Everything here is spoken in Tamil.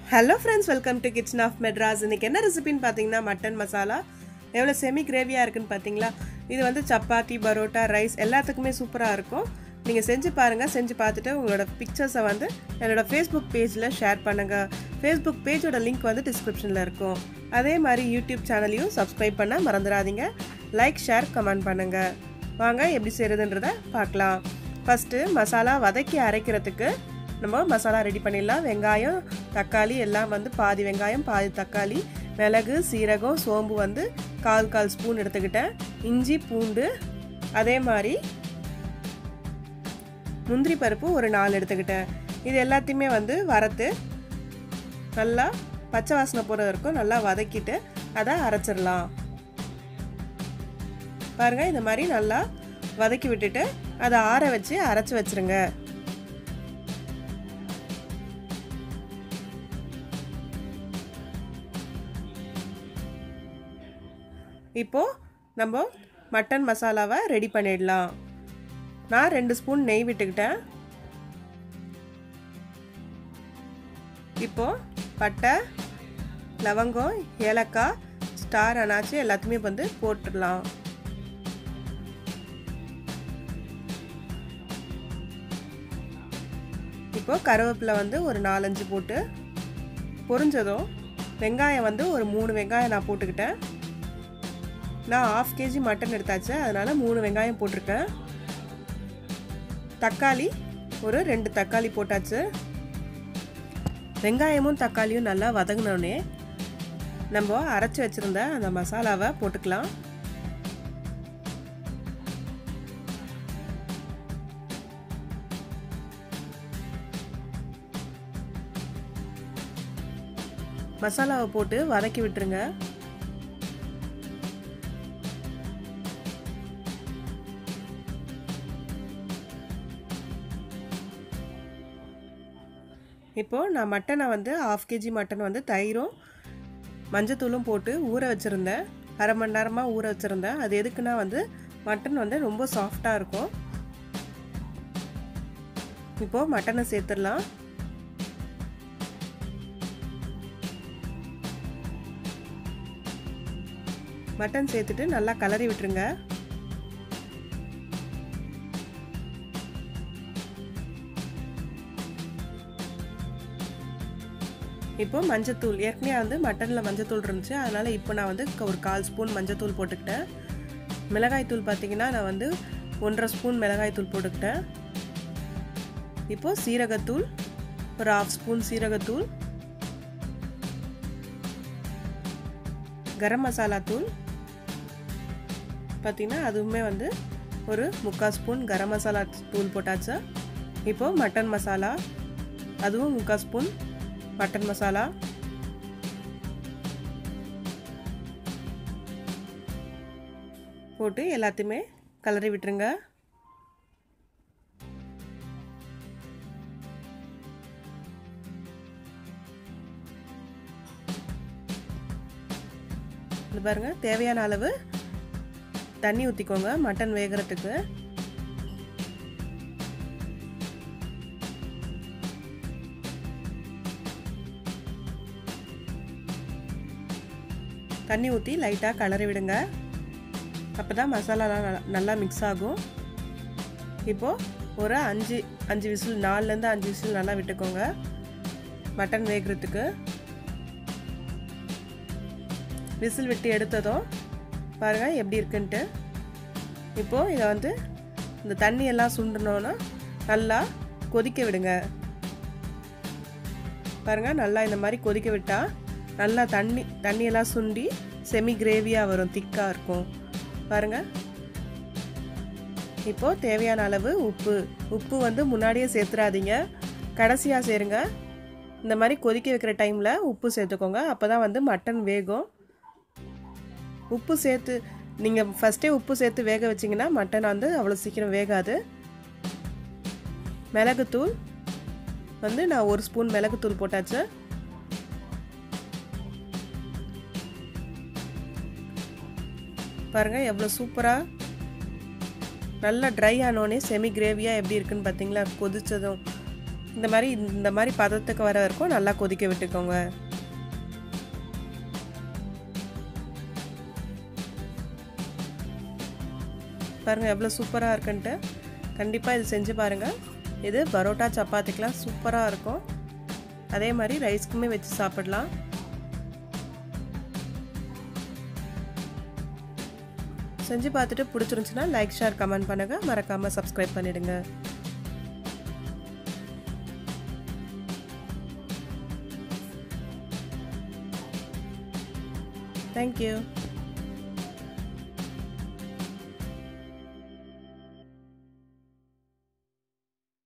hello friends welcome to kitchen of Madras இன்னைக்கு என்ன ரெசிபின்னு பார்த்தீங்கன்னா மட்டன் மசாலா எவ்வளோ செமி கிரேவியாக இருக்குன்னு பார்த்தீங்களா இது வந்து சப்பாத்தி பரோட்டா ரைஸ் எல்லாத்துக்குமே சூப்பராக இருக்கும் நீங்கள் செஞ்சு பாருங்கள் செஞ்சு பார்த்துட்டு உங்களோட பிக்சர்ஸை வந்து என்னோடய ஃபேஸ்புக் பேஜில் ஷேர் பண்ணுங்கள் ஃபேஸ்புக் பேஜோட லிங்க் வந்து டிஸ்கிரிப்ஷனில் இருக்கும் அதே மாதிரி யூடியூப் சேனலையும் சப்ஸ்கிரைப் பண்ண மறந்துடாதீங்க லைக் ஷேர் கமெண்ட் பண்ணுங்கள் வாங்க எப்படி செய்கிறதுன்றத பார்க்கலாம் ஃபஸ்ட்டு மசாலா வதக்கி அரைக்கிறதுக்கு நம்ம மசாலா ரெடி பண்ணிடலாம் வெங்காயம் தக்காளி எல்லாம் வந்து பாதி வெங்காயம் பாதி தக்காளி மிளகு சீரகம் சோம்பு வந்து கால் கால் ஸ்பூன் எடுத்துக்கிட்டேன் இஞ்சி பூண்டு அதே மாதிரி முந்திரி பருப்பு ஒரு நாலு எடுத்துக்கிட்டேன் இது எல்லாத்தையுமே வந்து வறுத்து நல்லா பச்சை வாசனை போகிற வரைக்கும் நல்லா வதக்கிட்டு அதை அரைச்சிடலாம் பாருங்கள் இந்த மாதிரி நல்லா வதக்கி விட்டுட்டு அதை ஆற வச்சு அரைச்சி வச்சுருங்க இப்போது நம்ம மட்டன் மசாலாவை ரெடி பண்ணிடலாம் நான் ரெண்டு ஸ்பூன் நெய் விட்டுக்கிட்டேன் இப்போது பட்டை லவங்கம் ஏலக்காய் ஸ்டார் அனாச்சு எல்லாத்தையுமே வந்து போட்டுடலாம் இப்போ கருவேப்பிலை வந்து ஒரு நாலஞ்சு போட்டு பொரிஞ்சதும் வெங்காயம் வந்து ஒரு மூணு வெங்காயம் நான் போட்டுக்கிட்டேன் நான் ஆஃப் கேஜி மட்டன் எடுத்தாச்சு அதனால் மூணு வெங்காயம் போட்டிருக்கேன் தக்காளி ஒரு ரெண்டு தக்காளி போட்டாச்சு வெங்காயமும் தக்காளியும் நல்லா வதங்கினோடனே நம்ம அரைச்சி வச்சுருந்த அந்த மசாலாவை போட்டுக்கலாம் மசாலாவை போட்டு வதக்கி விட்டுருங்க இப்போது நான் மட்டனை வந்து ஆஃப் கேஜி மட்டன் வந்து தயிரும் மஞ்சத்தூளும் போட்டு ஊற வச்சுருந்தேன் அரை மணி நேரமாக ஊற வச்சுருந்தேன் அது எதுக்குன்னா வந்து மட்டன் வந்து ரொம்ப சாஃப்டாக இருக்கும் இப்போது மட்டனை சேர்த்துடலாம் மட்டன் சேர்த்துட்டு நல்லா கலரி விட்டுருங்க இப்போ மஞ்சத்தூள் ஏற்கனவே வந்து மட்டனில் மஞ்சத்தூள் இருந்துச்சு அதனால் இப்போ நான் வந்து ஒரு கால் ஸ்பூன் மஞ்சத்தூள் போட்டுக்கிட்டேன் மிளகாய்த்தூள் பார்த்தீங்கன்னா நான் வந்து ஒன்றரை ஸ்பூன் மிளகாய்த்தூள் போட்டுக்கிட்டேன் இப்போது சீரகத்தூள் ஒரு ஆஃப் ஸ்பூன் சீரகத்தூள் கரம் மசாலா தூள் பார்த்திங்கன்னா அதுவுமே வந்து ஒரு முக்கால் ஸ்பூன் கரம் மசாலா தூள் போட்டாச்சு இப்போது மட்டன் மசாலா அதுவும் முக்கால் ஸ்பூன் மட்டன் மசாலா போட்டு எல்லாத்தையுமே கலரி விட்டுருங்க இது பாருங்க தேவையான அளவு தண்ணி ஊற்றிக்கோங்க மட்டன் வேகிறதுக்கு தண்ணி ஊற்றி லைட்டாக கலரி விடுங்க அப்போ தான் மசாலாலாம் நல்லா மிக்ஸ் ஆகும் இப்போது ஒரு அஞ்சு அஞ்சு விசில் நாலுலேருந்து அஞ்சு விசில் நல்லா விட்டுக்கோங்க மட்டன் வேகிறதுக்கு விசில் விட்டு எடுத்ததும் பாருங்கள் எப்படி இருக்குன்ட்டு இப்போது இதை வந்து இந்த தண்ணி எல்லாம் சுண்டணுன்னா நல்லா கொதிக்க விடுங்க பாருங்கள் நல்லா இந்த மாதிரி கொதிக்க விட்டால் நல்லா தண்ணி தண்ணியெல்லாம் சுண்டி செமி கிரேவியாக வரும் திக்காக இருக்கும் பாருங்கள் இப்போது தேவையான அளவு உப்பு உப்பு வந்து முன்னாடியே சேர்த்துறாதீங்க கடைசியாக சேருங்க இந்த மாதிரி கொதிக்க வைக்கிற டைமில் உப்பு சேர்த்துக்கோங்க அப்போ தான் வந்து மட்டன் வேகும் உப்பு சேர்த்து நீங்கள் ஃபஸ்ட்டே உப்பு சேர்த்து வேக வச்சிங்கன்னா மட்டன் வந்து அவ்வளோ சீக்கிரம் வேகாது மிளகுத்தூள் வந்து நான் ஒரு ஸ்பூன் மிளகுத்தூள் போட்டாச்சு பாருங்கள் எவ்வளோ சூப்பராக நல்லா ட்ரை ஆனோடனே செமி கிரேவியாக எப்படி இருக்குன்னு பார்த்தீங்களா கொதித்ததும் இந்த மாதிரி இந்த மாதிரி பதத்துக்கு வர வரைக்கும் நல்லா கொதிக்க விட்டுக்கோங்க பாருங்கள் எவ்வளோ சூப்பராக இருக்குன்ட்டு கண்டிப்பாக இது செஞ்சு பாருங்கள் இது பரோட்டா சப்பாத்திக்கெலாம் சூப்பராக இருக்கும் அதே மாதிரி ரைஸ்க்குமே வச்சு சாப்பிடலாம் செஞ்சு பார்த்துட்டு பிடிச்சிருந்துச்சுன்னா லைக் ஷேர் கமெண்ட் பண்ணுங்கள் மறக்காமல் சப்ஸ்கிரைப் பண்ணிவிடுங்க தேங்க்யூ